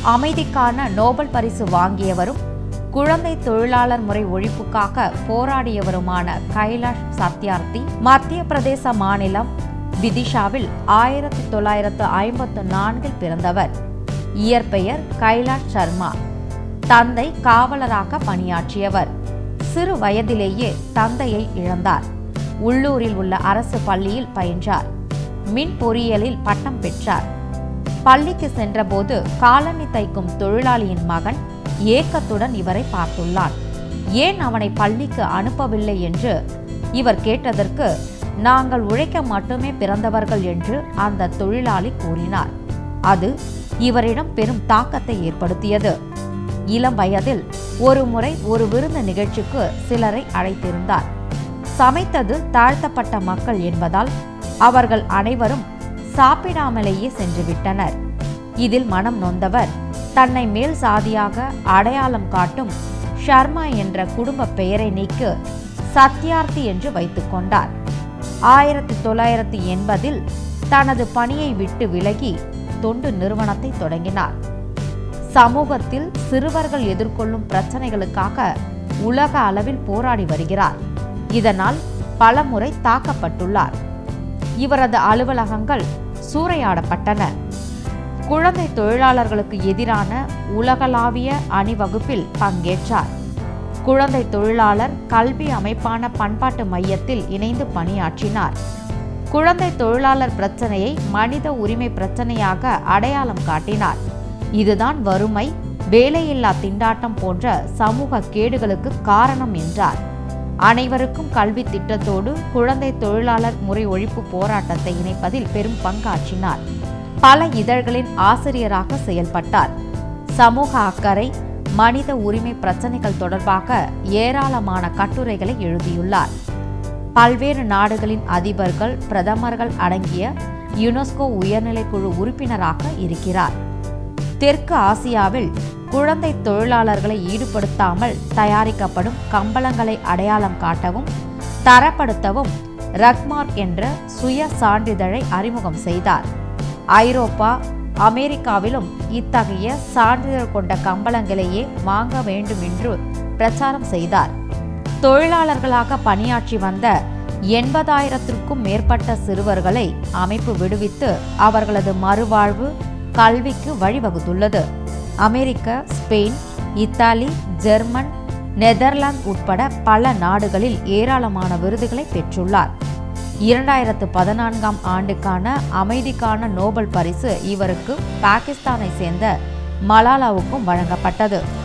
அமைதிக்கான நோபல் பரிசு வாங்கியவரும் குழந்தை தொழிலாளர் முறை ஒழிப்புக்காக போராடியவருமான கைலாஷ் சத்யார்த்தி மத்திய பிரதேச மாநிலம் விதிஷாவில் ஆயிரத்தி தொள்ளாயிரத்து ஐம்பத்து நான்கில் பிறந்தவர் இயற்பெயர் கைலாஷ் சர்மா தந்தை காவலராக பணியாற்றியவர் சிறு வயதிலேயே தந்தையை இழந்தார் உள்ளூரில் உள்ள அரசு பள்ளியில் பயின்றார் மின் பொறியியலில் பட்டம் பெற்றார் பள்ளிக்கு சென்றபோது காலணி தைக்கும் தொழிலாளியின் மகன் ஏக்கத்துடன் இவரை பார்த்துள்ளான் ஏன் அவனை பள்ளிக்கு அனுப்பவில்லை என்று இவர் கேட்டதற்கு நாங்கள் உழைக்க மட்டுமே பிறந்தவர்கள் என்று அந்த தொழிலாளி கூறினார் அது இவரிடம் பெரும் தாக்கத்தை ஏற்படுத்தியது இளம் வயதில் ஒரு முறை ஒரு விருந்து நிகழ்ச்சிக்கு சிலரை அழைத்திருந்தார் சமைத்தது தாழ்த்தப்பட்ட மக்கள் என்பதால் அவர்கள் அனைவரும் சாப்பிடாமலேயே சென்றுவிட்டனர் இதில் மனம் நொந்தவர் தன்னை மேல் சாதியாக அடையாளம் காட்டும் ஷர்மா என்ற குடும்ப பெயரை நீக்கு சத்யார்த்தி என்று வைத்துக்கொண்டார் ஆயிரத்தி தொள்ளாயிரத்தி எண்பதில் தனது பணியை விட்டு விலகி தொண்டு நிறுவனத்தை தொடங்கினார் சமூகத்தில் சிறுவர்கள் எதிர்கொள்ளும் பிரச்சனைகளுக்காக உலக அளவில் போராடி வருகிறார் இதனால் பலமுறை தாக்கப்பட்டுள்ளார் இவரது அலுவலகங்கள் சூறையாடப்பட்டன குழந்தை தொழிலாளர்களுக்கு எதிரான உலகளாவிய அணிவகுப்பில் பங்கேற்றார் குழந்தை தொழிலாளர் கல்வி அமைப்பான பண்பாட்டு மையத்தில் இணைந்து பணியாற்றினார் குழந்தை தொழிலாளர் பிரச்சனையை மனித உரிமை பிரச்சனையாக அடையாளம் காட்டினார் இதுதான் வறுமை வேலையில்லா திண்டாட்டம் போன்ற சமூக கேடுகளுக்கு காரணம் என்றார் அனைவருக்கும் கல்வி திட்டத்தோடு குழந்தை தொழிலாளர் முறை ஒழிப்பு போராட்டத்தை இணைப்பதில் பெரும் பங்காற்றினார் பல இதழ்களின் ஆசிரியராக செயல்பட்டார் சமூக அக்கறை மனித உரிமை பிரச்சனைகள் தொடர்பாக ஏராளமான கட்டுரைகளை எழுதியுள்ளார் பல்வேறு நாடுகளின் அதிபர்கள் பிரதமர்கள் அடங்கிய யுனெஸ்கோ உயர்நிலைக்குழு உறுப்பினராக இருக்கிறார் தெற்கு ஆசியாவில் குழந்தை தொழிலாளர்களை ஈடுபடுத்தாமல் தயாரிக்கப்படும் கம்பளங்களை அடையாளம் காட்டவும் தரப்படுத்தவும் ரக்மார்க் என்ற சுய சான்றிதழை அறிமுகம் செய்தார் ஐரோப்பா அமெரிக்காவிலும் இத்தகைய சான்றிதழ் கொண்ட கம்பளங்களையே வாங்க வேண்டும் என்று பிரச்சாரம் செய்தார் தொழிலாளர்களாக பணியாற்றி வந்த எண்பதாயிரத்திற்கும் மேற்பட்ட சிறுவர்களை அமைப்பு விடுவித்து அவர்களது மறுவாழ்வு கல்விக்கு வழிவகுத்துள்ளது அமெரிக்க ஸ்பெயின் இத்தாலி ஜெர்மன் நெதர்லாந்து உட்பட பல நாடுகளில் ஏராளமான விருதுகளை பெற்றுள்ளார் இரண்டாயிரத்து பதினான்காம் ஆண்டுக்கான அமைதிக்கான நோபல் பரிசு இவருக்கு பாகிஸ்தானை சேர்ந்த மலாலாவுக்கும் வழங்கப்பட்டது